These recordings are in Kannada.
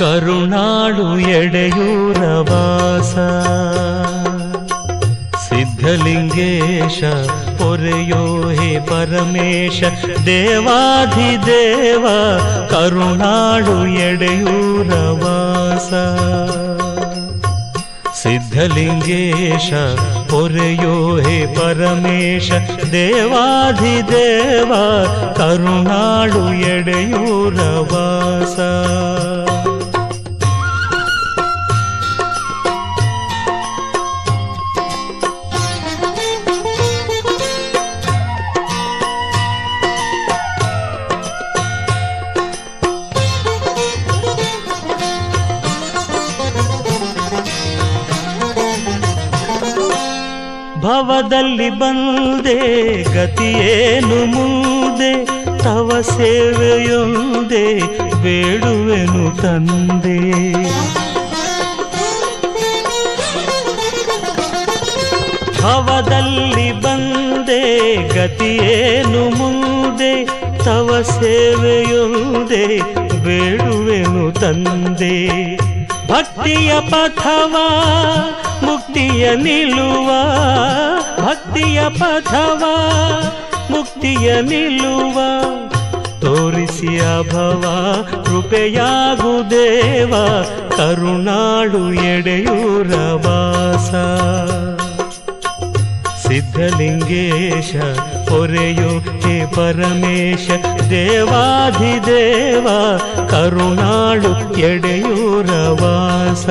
ಕರುಣಾಳು ಎಡೆಯೂರ ವಾಸ ಸಿದ್ಧಲಿಂಗೇಶ ಪೊರೆಯೋ ಹೇ ಪರಮೇಶ ದೇವಾಧಿದೇವ ಕರುಣಾಳು ಎಡೆಯೂರ ವಾಸ ಸಿದ್ಧಲಿಂಗೇಶ ಪೊರೆಯೋ ಹೇ ಪರಮೇಶ ದೇವಾಧಿದೇವ ಕರುಣಾಳು ಎಡೆಯೂರ ವಾಸ ಭವದಲ್ಲಿ ಬಂದೆ ಗತಿಯೇನು ಮುಂದೆ ತವ ಸೇವೆಯೊಂದೆ ಬೇಡುವೆನು ತಂದೆ ಭವದಲ್ಲಿ ಬಂದೆ ಗತಿಯೇನು ಮುಂದೆ ತವ ಸೇವೆಯೊಂದೆ ಬೇಡುವೆನು ತಂದೆ ಭಕ್ತಿಯ ಪಥವ ಮುಕ್ತಿಯ ನಿಲ್ಲುವ ಭಕ್ತಿಯ ಪಥವ ಮುಕ್ತಿಯ ನಿಲ್ಲುವ ತೋರಿಸಿ ಅಭವ ಕೃಪೆಯಾಗು ದೇವ ಕರುಣಾಳು ಎಡೆಯೂರ ವಾಸ ಸಿದ್ಧಲಿಂಗೇಶ ಪೊರೆಯೋ ಹೇ ಪರಮೇಶ ದೇವಾಧಿದೇವ ಕರುಣಾಳು ಎಡೆಯೂರ ವಾಸ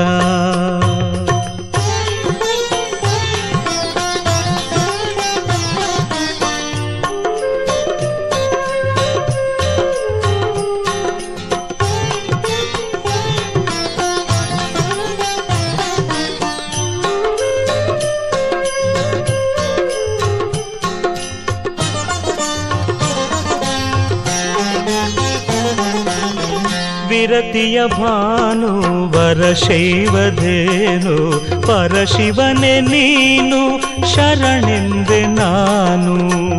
ವಿರತಿಯ ಭಾನು ವರಶೈವಧೇನು ಪರಶಿವನೆ ನೀನು ಶರಣೆಂದೆ ನಾನು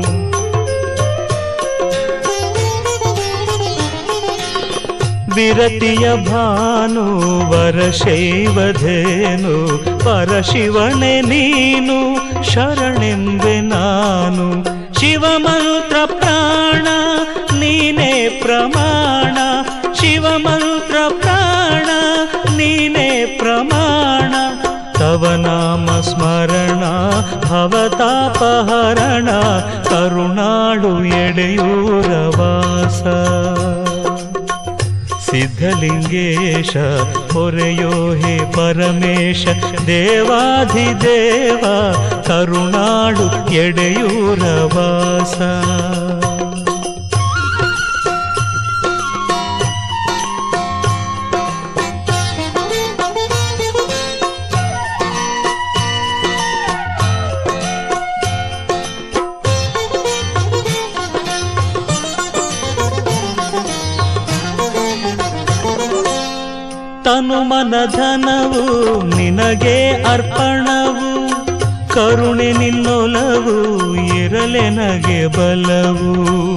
ವಿರತಿಯ ಭಾನು ವರಶೈವಧೇನು ಪರಶಿವನೆ ನೀನು ಶರಣೆಂದೆ ನಾನು ಶಿವಮಂತ್ರ ಪ್ರಾಣ ನೀನೇ ಪ್ರಮಾಣ ಶಿವಮಂತ್ರ ಪ್ರಾಣ ನೀನೇ ಪ್ರಮಾಣ ತವ ನಾಮ ಸ್ಮರಣ ಭವತಾಪಹರಣ ಕರುಣಾಳು ಎಡೆಯೂರ ವಾಸ ಸಿದ್ಧಲಿಂಗೇಶ ಹೊರೆಯೋ ಹೇ ಪರಮೇಶ ದೇವಾಧಿದೇವ ಕರುಣಾಳು ಎಡೆಯೂರ ವಾಸ ತನು ಮನಧನವು ನಿನಗೆ ಅರ್ಪಣವು ಕರುಣೆ ನಿನ್ನೊಲವು ಇರಲೆನಗೆ ಬಲವು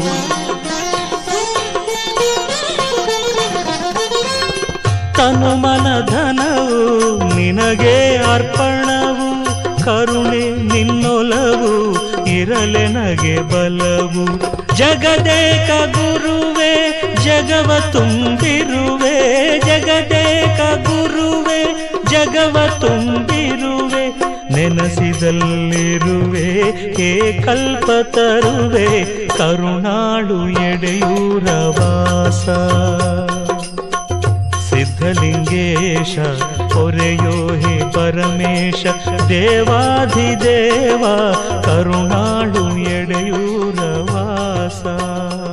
ತನು ಮನಧನವು ನಿನಗೆ ಅರ್ಪಣವು ಕರುಣೆ ನಿನ್ನೊಲವು ಇರಲೆನಗೆ ಬಲವು ಜಗದೇಕ ಗುರುವೆ ಜಗವ ತುಂಬಿರುವೆ ಜಗದೇಕ ಗುರುವೆ ಜಗವ ತುಂಬಿರುವೆ ನೆನಸಿದಲ್ಲಿರುವೆ ಹೇ ಕಲ್ಪ ತರುವೆ ಕರುಣಾಳು ಎಡೆಯೂರ ವಾಸ ಸಿದ್ಧಲಿಂಗೇಶ ಹೊರೆಯೋ ಹೇ ಪರಮೇಶ ದೇವಾಧಿದೇವ ಕರುಣಾಳು ಎಡೆಯೂರ ವಾಸ